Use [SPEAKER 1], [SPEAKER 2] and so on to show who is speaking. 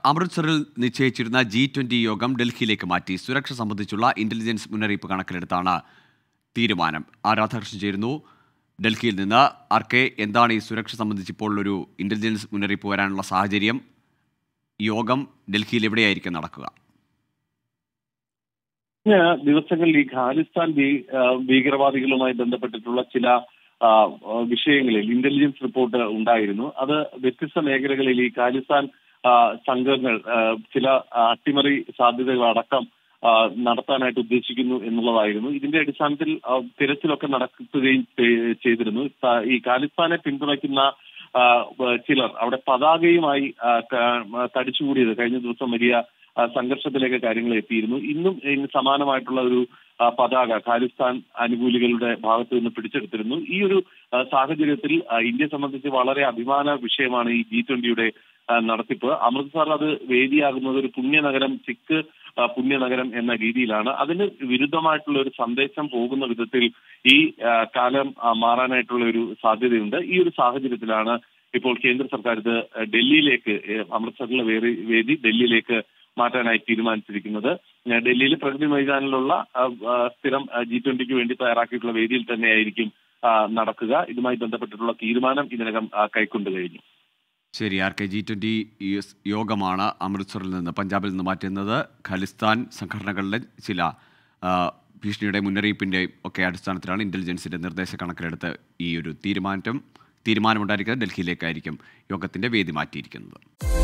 [SPEAKER 1] അമൃത്സറിൽ നിശ്ചയിച്ചിരുന്ന G twenty യോഗം ഡൽഹിയിലേക്ക് മാറ്റി സുരക്ഷ സംബന്ധിച്ചുള്ള ഇന്റലിജൻസ് മുന്നറിയിപ്പ് കണക്കിലെടുത്താണ് തീരുമാനം ആ രാധാകൃഷ്ണൻ ചേരുന്നു ഡൽഹിയിൽ നിന്ന് ആർ കെ എന്താണ് ഈ സുരക്ഷ സംബന്ധിച്ച് ഇപ്പോൾ ഒരു ഇന്റലിജൻസ് മുന്നറിയിപ്പ് വരാനുള്ള സാഹചര്യം ഈ യോഗം ഡൽഹിയിൽ എവിടെയായിരിക്കും നടക്കുക
[SPEAKER 2] കഴിഞ്ഞ ദിവസങ്ങളിൽ ഈ ഖാലിസ്ഥാൻ ഭീ- ആ, ഭീകരവാദികളുമായി ബന്ധപ്പെട്ടിട്ടുള്ള ചില ആ, ആ, വിഷയങ്ങളിൽ ഇന്റലിജൻസ് റിപ്പോർട്ട് ഉണ്ടായിരുന്നു അത് വ്യത്യസ്ത മേഖലകളിൽ ഈ ഖാലിസ്ഥാൻ ആ, സംഘങ്ങൾ ആ, ചില അട്ടിമറി സാധ്യതകൾ അടക്കം ആ, നടത്താനായിട്ട് ഉദ്ദേശിക്കുന്നു എന്നുള്ളതായിരുന്നു ഇതിന്റെ അടിസ്ഥാനത്തിൽ ആ, തിരച്ചിലൊക്കെ നടത്തുകയും ചെ- ചെയ്തിരുന്നു ത- ഈ ഖാലിസ്ഥാനെ പിന്തുണയ്ക്കുന്ന ആ, വ- ചിലർ അവിടെ പതാകയുമായി ആ, ക- തടിച്ചുകൂടിയത് കഴിഞ്ഞ ദിവസം വലിയ ആ, സംഘർഷത്തിലേക്ക് കാര്യങ്ങൾ എത്തിയിരുന്നു ഇന്നും ഇതിന് സമാനമായിട്ടുള്ള ഒരു ആ, പതാക ഖാലിസ്ഥാൻ അനുകൂലികളുടെ ഭാഗത്ത് നിന്ന് പിടിച്ചെടുത്തിരുന്നു ഈ ഒരു ആ, സാഹചര്യത്തിൽ ആ, ഇന്ത്യയെ സംബന്ധിച്ച് വളരെ അഭിമാന വിഷയമാണ് ഈ ജി ട്വന്റിയുടെ നടത്തിപ്പ് അമൃത്സർ അത് വേദിയാകുന്നത് ഒരു പുണ്യനഗരം സിഖ് ആ, പുണ്യനഗരം എന്ന രീതിയിലാണ് അതിന് വിരുദ്ധമായിട്ടുള്ള ഒരു സന്ദേശം പോകുന്ന വിധത്തിൽ ഈ ആ, കാലം ആ, മാറാനായിട്ടുള്ള ഒരു സാധ്യതയുണ്ട് ഈ ഒരു സാഹചര്യത്തിലാണ് ഇപ്പോൾ കേന്ദ്ര സർക്കാർ ഇത് ഡൽഹിയിലേക്ക് ഏ, അമൃത്സറിലെ വേറെ വേദി ഡൽഹിയിലേക്ക് മാറ്റാനായി തീരുമാനിച്ചിരിക്കുന്നത് ഏ, ഡൽഹിയിൽ പ്രകൃതി മൈതാനിലുള്ള ആ, ആ, സ്ഥിരം ജി ട്വന്റിക്ക് വേണ്ടി തയ്യാറാക്കിയിട്ടുള്ള വേദിയിൽ തന്നെയായിരിക്കും ആ, നടക്കുക ഇതുമായി ബന്ധപ്പെട്ടിട്ടുള്ള തീരുമാനം ഇതിനകം ആ, കൈക്കൊണ്ടു കഴിഞ്ഞു
[SPEAKER 1] ശരി ആർ കെ ജി ട്വൻ്റി യോഗമാണ് അമൃത്സറിൽ നിന്ന് പഞ്ചാബിൽ നിന്ന് മാറ്റുന്നത് ഖലിസ്ഥാൻ സംഘടനകളുടെ ചില ആ, ഭീഷണിയുടെ മുന്നറിയിപ്പിൻ്റെ ഒക്കെ അടിസ്ഥാനത്തിലാണ് ഇൻ്റലിജൻസിൻ്റെ നിർദ്ദേശ കണക്കിലെടുത്ത് ഈ ഒരു തീരുമാനം തീരുമാനമുണ്ടായിരിക്കുന്നത് ഡൽഹിയിലേക്കായിരിക്കും യോഗത്തിൻ്റെ വേദി മാറ്റിയിരിക്കുന്നത്